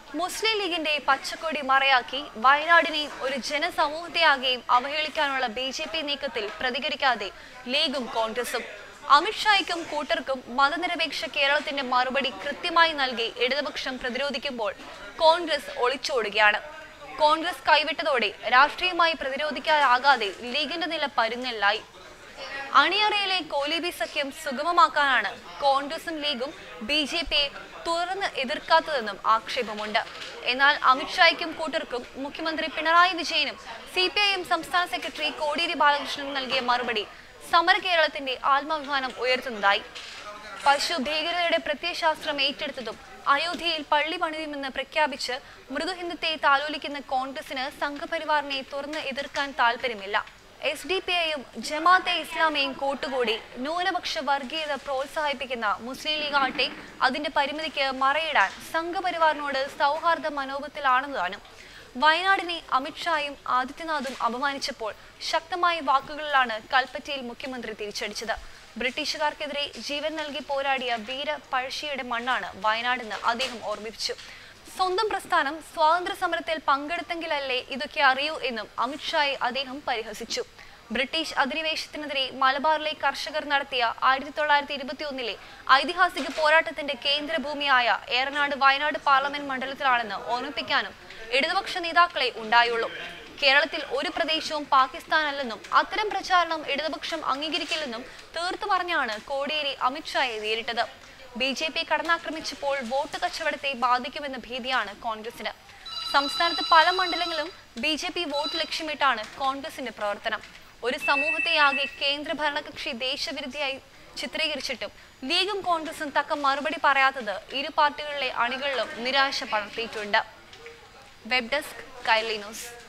മുസ്ലിം ലീഗിന്റെ പച്ചക്കൊടി മറയാക്കി വയനാടിനെയും ഒരു ജനസമൂഹത്തെയാകെയും അവഹേളിക്കാനുള്ള ബി ജെ പി നീക്കത്തിൽ പ്രതികരിക്കാതെ ലീഗും കോൺഗ്രസും അമിത്ഷായ്ക്കും കൂട്ടർക്കും മതനിരപേക്ഷ കേരളത്തിന്റെ മറുപടി കൃത്യമായി നൽകി ഇടതുപക്ഷം പ്രതിരോധിക്കുമ്പോൾ കോൺഗ്രസ് ഒളിച്ചോടുകയാണ് കോൺഗ്രസ് കൈവിട്ടതോടെ രാഷ്ട്രീയമായി പ്രതിരോധിക്കാനാകാതെ ലീഗിന്റെ നില പരുങ്ങലിലായി അണിയറയിലെ കോലീബി സഖ്യം സുഗമമാക്കാനാണ് കോൺഗ്രസും ലീഗും ബി ജെ പിയെ തുറന്ന് എതിർക്കാത്തതെന്നും ആക്ഷേപമുണ്ട് എന്നാൽ അമിത്ഷായ്ക്കും കൂട്ടർക്കും മുഖ്യമന്ത്രി പിണറായി വിജയനും സി പി ഐ എം സംസ്ഥാന സെക്രട്ടറി കോടിയേരി ബാലകൃഷ്ണനും നൽകിയ മറുപടി സമര കേരളത്തിന്റെ ആത്മാഭിമാനം ഉയർത്തുന്നതായി പശു ഭീകരതയുടെ പ്രത്യയശാസ്ത്രം ഏറ്റെടുത്തതും അയോധ്യയിൽ പള്ളി പണിയുമെന്ന് പ്രഖ്യാപിച്ച് മൃദുഹിന്ദുത്തെ താലോലിക്കുന്ന കോൺഗ്രസിന് സംഘപരിവാറിനെ തുറന്ന് എതിർക്കാൻ താല്പര്യമില്ല എസ് ഡി പി ഐയും ജമാഅത്തെ ഇസ്ലാമിയും കൂട്ടുകൂടി ന്യൂനപക്ഷ വർഗീയത പ്രോത്സാഹിപ്പിക്കുന്ന മുസ്ലിം ലീഗ് ആട്ടെ അതിന്റെ പരിമിതിക്ക് മറയിടാൻ സംഘപരിവാറിനോട് സൗഹാർദ്ദ മനോഭാവത്തിലാണെന്നതാണ് വയനാടിനെ അമിത്ഷായും ആദിത്യനാഥും അപമാനിച്ചപ്പോൾ ശക്തമായ വാക്കുകളിലാണ് കൽപ്പറ്റയിൽ മുഖ്യമന്ത്രി തിരിച്ചടിച്ചത് ബ്രിട്ടീഷുകാർക്കെതിരെ ജീവൻ നൽകി പോരാടിയ വീര പഴശ്ശിയുടെ മണ്ണാണ് വയനാടെന്ന് അദ്ദേഹം ഓർമ്മിപ്പിച്ചു സ്വന്തം പ്രസ്ഥാനം സ്വാതന്ത്ര്യ സമരത്തിൽ പങ്കെടുത്തെങ്കിലല്ലേ ഇതൊക്കെ അറിയൂ എന്നും അമിത്ഷായെ അദ്ദേഹം പരിഹസിച്ചു ബ്രിട്ടീഷ് അധിനിവേശത്തിനെതിരെ മലബാറിലെ കർഷകർ നടത്തിയ ആയിരത്തി തൊള്ളായിരത്തി ഇരുപത്തി ഒന്നിലെ ഐതിഹാസിക പോരാട്ടത്തിന്റെ കേന്ദ്രഭൂമിയായ ഏറനാട് വയനാട് പാർലമെന്റ് മണ്ഡലത്തിലാണെന്ന് ഓർമ്മിപ്പിക്കാനും ഇടതുപക്ഷ നേതാക്കളെ ഉണ്ടായുള്ളൂ കേരളത്തിൽ ഒരു പ്രദേശവും പാകിസ്ഥാൻ അല്ലെന്നും അത്തരം പ്രചാരണം ഇടതുപക്ഷം അംഗീകരിക്കില്ലെന്നും തീർത്തു പറഞ്ഞാണ് കോടിയേരി അമിത്ഷായെ നേരിട്ടത് ബി ജെ പി കടന്നാക്രമിച്ചപ്പോൾ വോട്ട് കച്ചവടത്തെ ബാധിക്കുമെന്ന ഭീതിയാണ് കോൺഗ്രസിന് സംസ്ഥാനത്ത് പല മണ്ഡലങ്ങളും ബി ജെ പി വോട്ട് ലക്ഷ്യമിട്ടാണ് കോൺഗ്രസിന്റെ പ്രവർത്തനം ഒരു സമൂഹത്തെയാകെ കേന്ദ്ര ഭരണകക്ഷി ദേശവിരുദ്ധയായി ചിത്രീകരിച്ചിട്ടും ലീഗും കോൺഗ്രസും തക്ക മറുപടി പറയാത്തത് ഇരു പാർട്ടികളിലെ അണികളിലും നിരാശ പടർത്തിയിട്ടുണ്ട് വെബ് ഡെസ്ക് കൈലി ന്യൂസ്